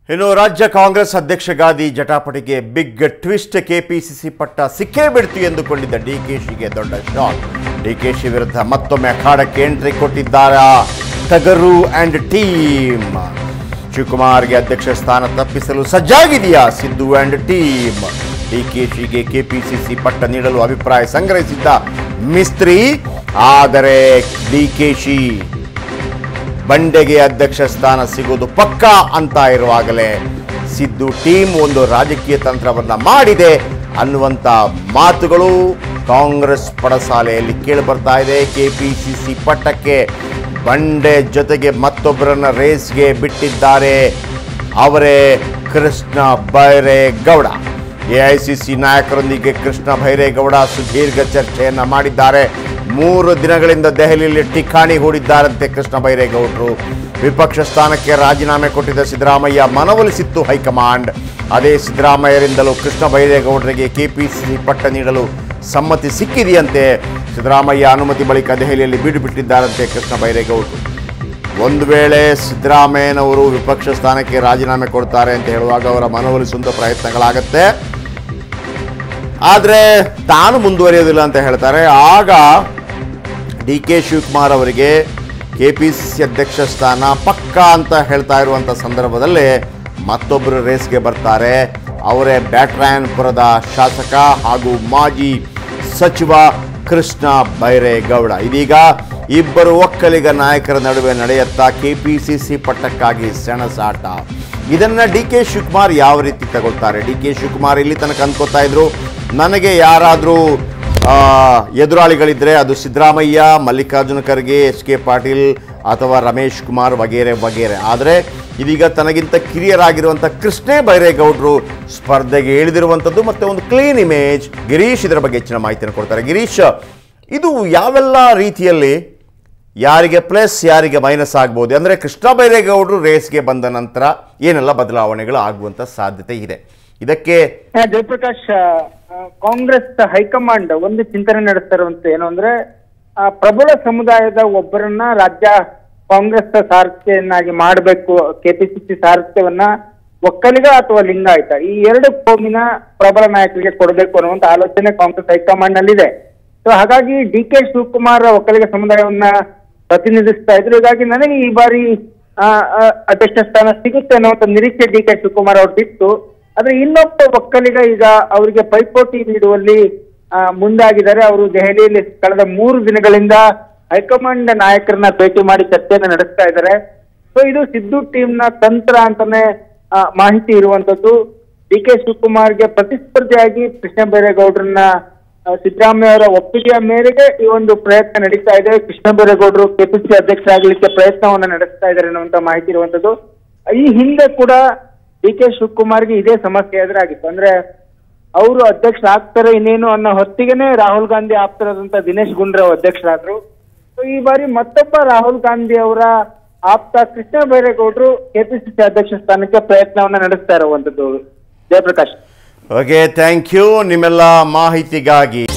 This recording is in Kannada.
ಇನ್ನು ರಾಜ್ಯ ಕಾಂಗ್ರೆಸ್ ಅಧ್ಯಕ್ಷ ಗಾದಿ ಜಟಾಪಟಿಗೆ ಬಿಗ್ ಟ್ವಿಸ್ಟ್ ಕೆಪಿಸಿಸಿ ಪಟ್ಟ ಸಿಕ್ಕೇ ಬಿಡ್ತು ಎಂದುಕೊಂಡಿದ್ದ ಡಿಕೆಶಿಗೆ ದೊಡ್ಡ ಶಾಕ್ ಡಿಕೆಶಿ ವಿರುದ್ಧ ಮತ್ತೊಮ್ಮೆ ಅಖಾಡಕ್ಕೆ ಎಂಟ್ರಿ ಕೊಟ್ಟಿದ್ದಾರೆ ಟಗರು ಅಂಡ್ ಟೀಮ್ ಶಿವಕುಮಾರ್ಗೆ ಅಧ್ಯಕ್ಷ ಸ್ಥಾನ ತಪ್ಪಿಸಲು ಸಜ್ಜಾಗಿದೆಯಾ ಸಿದ್ದು ಅಂಡ್ ಟೀಮ್ ಡಿಕೆಶಿಗೆ ಕೆಪಿಸಿಸಿ ಪಟ್ಟ ನೀಡಲು ಅಭಿಪ್ರಾಯ ಸಂಗ್ರಹಿಸಿದ್ದ ಮಿಸ್ತ್ರಿ ಆದರೆ ಡಿಕೆಶಿ ಬಂಡೆಗೆ ಅಧ್ಯಕ್ಷ ಸ್ಥಾನ ಸಿಗೋದು ಪಕ್ಕ ಅಂತ ಇರುವಾಗಲೇ ಸಿದ್ದು ಟೀಮ್ ಒಂದು ರಾಜಕೀಯ ತಂತ್ರವನ್ನ ಮಾಡಿದೆ ಅನ್ನುವಂಥ ಮಾತುಗಳು ಕಾಂಗ್ರೆಸ್ ಪಡಸಾಲೆಯಲ್ಲಿ ಕೇಳಿ ಬರ್ತಾ ಇದೆ ಕೆಪಿಸಿಸಿ ಪಟ್ಟಕ್ಕೆ ಬಂಡೆ ಜೊತೆಗೆ ಮತ್ತೊಬ್ಬರನ್ನ ರೇಸ್ಗೆ ಬಿಟ್ಟಿದ್ದಾರೆ ಅವರೇ ಕೃಷ್ಣ ಬೈರೇಗೌಡ ಎಐಸಿಸಿ ನಾಯಕರೊಂದಿಗೆ ಕೃಷ್ಣ ಬೈರೇಗೌಡ ಸುದೀರ್ಘ ಚರ್ಚೆಯನ್ನ ಮಾಡಿದ್ದಾರೆ ಮೂರು ದಿನಗಳಿಂದ ದೆಹಲಿಯಲ್ಲಿ ಠಿಕಾಣಿ ಹೂಡಿದ್ದಾರಂತೆ ಕೃಷ್ಣ ಬೈರೇಗೌಡರು ವಿಪಕ್ಷ ಸ್ಥಾನಕ್ಕೆ ರಾಜೀನಾಮೆ ಕೊಟ್ಟಿದ್ದ ಸಿದ್ದರಾಮಯ್ಯ ಮನವೊಲಿಸಿತ್ತು ಹೈಕಮಾಂಡ್ ಅದೇ ಸಿದ್ದರಾಮಯ್ಯರಿಂದಲೂ ಕೃಷ್ಣ ಬೈರೇಗೌಡರಿಗೆ ಕೆಪಿಸಿಸಿ ಪಟ್ಟ ನೀಡಲು ಸಮ್ಮತಿ ಸಿಕ್ಕಿದೆಯಂತೆ ಸಿದ್ದರಾಮಯ್ಯ ಅನುಮತಿ ಬಳಿಕ ದೆಹಲಿಯಲ್ಲಿ ಬೀಡು ಬಿಟ್ಟಿದ್ದಾರಂತೆ ಕೃಷ್ಣ ಬೈರೇಗೌಡರು ಒಂದು ವೇಳೆ ಸಿದ್ದರಾಮಯ್ಯನವರು ವಿಪಕ್ಷ ಸ್ಥಾನಕ್ಕೆ ರಾಜೀನಾಮೆ ಕೊಡ್ತಾರೆ ಅಂತ ಹೇಳುವಾಗ ಅವರ ಮನವೊಲಿಸುವಂಥ ಪ್ರಯತ್ನಗಳಾಗತ್ತೆ ಆದರೆ ತಾನು ಮುಂದುವರಿಯೋದಿಲ್ಲ ಅಂತ ಹೇಳ್ತಾರೆ ಆಗ ಡಿ ಕೆ ಶಿವಕುಮಾರ್ ಅವರಿಗೆ ಕೆ ಪಿ ಸಿ ಸಿ ಅಧ್ಯಕ್ಷ ಸ್ಥಾನ ಪಕ್ಕ ಅಂತ ಹೇಳ್ತಾ ಇರುವಂಥ ಸಂದರ್ಭದಲ್ಲಿ ಮತ್ತೊಬ್ಬರು ರೇಸ್ಗೆ ಬರ್ತಾರೆ ಅವರೇ ಬ್ಯಾಟ್ರಾಯನ್ಪುರದ ಶಾಸಕ ಹಾಗೂ ಮಾಜಿ ಸಚಿವ ಕೃಷ್ಣ ಬೈರೇಗೌಡ ಇದೀಗ ಇಬ್ಬರು ಒಕ್ಕಲಿಗ ನಾಯಕರ ನಡುವೆ ನಡೆಯುತ್ತಾ ಕೆಪಿಸಿಸಿ ಪಟ್ಟಕ್ಕಾಗಿ ಸೆಣಸಾಟ ಇದನ್ನ ಡಿ ಕೆ ಶಿವಕುಮಾರ್ ಯಾವ ರೀತಿ ತಗೊಳ್ತಾರೆ ಡಿ ಕೆ ಶಿವಕುಮಾರ್ ಇಲ್ಲಿ ತನಕ ಅನ್ಕೋತಾ ಇದ್ರು ನನಗೆ ಯಾರಾದರೂ ಎದುರಾಳಿಗಳಿದ್ರೆ ಅದು ಸಿದ್ದರಾಮಯ್ಯ ಮಲ್ಲಿಕಾರ್ಜುನ ಖರ್ಗೆ ಎಚ್ ಕೆ ಪಾಟೀಲ್ ಅಥವಾ ರಮೇಶ್ ಕುಮಾರ್ ವಗೇರೆ ವಗೇರೆ ಆದರೆ ಇದೀಗ ತನಗಿಂತ ಕಿರಿಯರಾಗಿರುವಂಥ ಕೃಷ್ಣೇ ಬೈರೇಗೌಡರು ಸ್ಪರ್ಧೆಗೆ ಇಳಿದಿರುವಂಥದ್ದು ಮತ್ತೆ ಒಂದು ಕ್ಲೀನ್ ಇಮೇಜ್ ಗಿರೀಶ್ ಇದರ ಬಗ್ಗೆ ಹೆಚ್ಚಿನ ಮಾಹಿತಿಯನ್ನು ಕೊಡ್ತಾರೆ ಗಿರೀಶ್ ಇದು ಯಾವೆಲ್ಲ ರೀತಿಯಲ್ಲಿ ಯಾರಿಗೆ ಪ್ಲಸ್ ಯಾರಿಗೆ ಮೈನಸ್ ಆಗ್ಬೋದು ಅಂದರೆ ಕೃಷ್ಣ ಬೈರೇಗೌಡರು ರೇಸ್ಗೆ ಬಂದ ನಂತರ ಏನೆಲ್ಲ ಬದಲಾವಣೆಗಳು ಆಗುವಂಥ ಸಾಧ್ಯತೆ ಇದೆ ಇದಕ್ಕೆ ಆ, ಜಯಪ್ರಕಾಶ್ ಆ, ಕಾಂಗ್ರೆಸ್ ಹೈಕಮಾಂಡ್ ಒಂದು ಚಿಂತನೆ ನಡೆಸ್ತಾ ಇರುವಂತ ಏನು ಅಂದ್ರೆ ಆ, ಪ್ರಬಲ ಸಮುದಾಯದ ಒಬ್ಬರನ್ನ ರಾಜ್ಯ ಕಾಂಗ್ರೆಸ್ ಸಾರಥ್ಯನ್ನಾಗಿ ಮಾಡಬೇಕು ಕೆಪಿಸಿಸಿ ಸಾರಥ್ಯವನ್ನ ಒಕ್ಕಲಿಗ ಅಥವಾ ಲಿಂಗಾಯತ ಈ ಎರಡು ಕೋಮಿನ ಪ್ರಬಲ ನಾಯಕರಿಗೆ ಕೊಡಬೇಕು ಅನ್ನುವಂತ ಆಲೋಚನೆ ಕಾಂಗ್ರೆಸ್ ಹೈಕಮಾಂಡ್ ನಲ್ಲಿದೆ ಸೊ ಹಾಗಾಗಿ ಡಿ ಕೆ ಶಿವಕುಮಾರ್ ಒಕ್ಕಲಿಗ ಸಮುದಾಯವನ್ನ ಪ್ರತಿನಿಧಿಸ್ತಾ ಇದ್ರು ಹೀಗಾಗಿ ನನಗೆ ಈ ಬಾರಿ ಆ, ಆ, ಅಧ್ಯಕ್ಷ ಸ್ಥಾನ ಸಿಗುತ್ತೆ ಅನ್ನುವಂತ ನಿರೀಕ್ಷೆ ಡಿ ಕೆ ಶಿವಕುಮಾರ್ ಅವ್ರದ್ದಿತ್ತು ಆದ್ರೆ ಇನ್ನೊಬ್ಬ ಒಕ್ಕಲಿಗ ಈಗ ಅವರಿಗೆ ಪೈಪೋಟಿ ನೀಡುವಲ್ಲಿ ಆ, ಮುಂದಾಗಿದ್ದಾರೆ ಅವರು ದೆಹಲಿಯಲ್ಲಿ ಕಳೆದ ಮೂರು ದಿನಗಳಿಂದ ಹೈಕಮಾಂಡ್ ನಾಯಕರನ್ನ ಭೇಟಿ ಮಾಡಿ ಚರ್ಚೆಯನ್ನ ನಡೆಸ್ತಾ ಇದ್ದಾರೆ ಸೊ ಇದು ಸಿದ್ದು ಟೀಮ್ ನ ತಂತ್ರ ಅಂತಾನೆ ಆ, ಮಾಹಿತಿ ಇರುವಂತದ್ದು ಡಿ ಕೆ ಶಿವಕುಮಾರ್ಗೆ ಪ್ರತಿಸ್ಪರ್ಧಿಯಾಗಿ ಕೃಷ್ಣ ಬೈರೇಗೌಡರನ್ನ ಆ, ಸಿದ್ದರಾಮಯ್ಯ ಅವರ ಒಪ್ಪಿಗೆಯ ಮೇರೆಗೆ ಈ ಒಂದು ಪ್ರಯತ್ನ ನಡೀತಾ ಇದೆ ಕೃಷ್ಣ ಬೈರೇಗೌಡರು ಕೆಪಿಸಿ ಅಧ್ಯಕ್ಷ ಆಗಲಿಕ್ಕೆ ಪ್ರಯತ್ನವನ್ನ ನಡೆಸ್ತಾ ಇದ್ದಾರೆ ಅನ್ನುವಂತ ಮಾಹಿತಿ ಇರುವಂತದ್ದು ಈ ಹಿಂದೆ ಕೂಡ ಡಿ ಕೆ ಶಿವಕುಮಾರ್ಗೆ ಇದೇ ಸಮಸ್ಯೆ ಎದುರಾಗಿತ್ತು ಅಂದ್ರೆ ಅವರು ಅಧ್ಯಕ್ಷ ಆಗ್ತಾರೆ ಇನ್ನೇನು ಅನ್ನೋ ಹೊತ್ತಿಗೆನೆ ರಾಹುಲ್ ಗಾಂಧಿ ಆಪ್ತರಾದಂತ ದಿನೇಶ್ ಗುಂಡ್ರಾವ್ ಅಧ್ಯಕ್ಷರಾದ್ರು ಸೊ ಈ ಬಾರಿ ಮತ್ತೊಬ್ಬ ರಾಹುಲ್ ಗಾಂಧಿ ಅವರ ಆಪ್ತ ಕೃಷ್ಣ ಬೈರೇಗೌಡರು ಕೆಪಿಸಿಸಿ ಅಧ್ಯಕ್ಷ ಸ್ಥಾನಕ್ಕೆ ಪ್ರಯತ್ನವನ್ನ ನಡೆಸ್ತಾ ಇರುವಂತದ್ದು ಜಯಪ್ರಕಾಶ್ ಓಕೆ ಥ್ಯಾಂಕ್ ಯು ನಿಮ್ಮೆಲ್ಲ ಮಾಹಿತಿಗಾಗಿ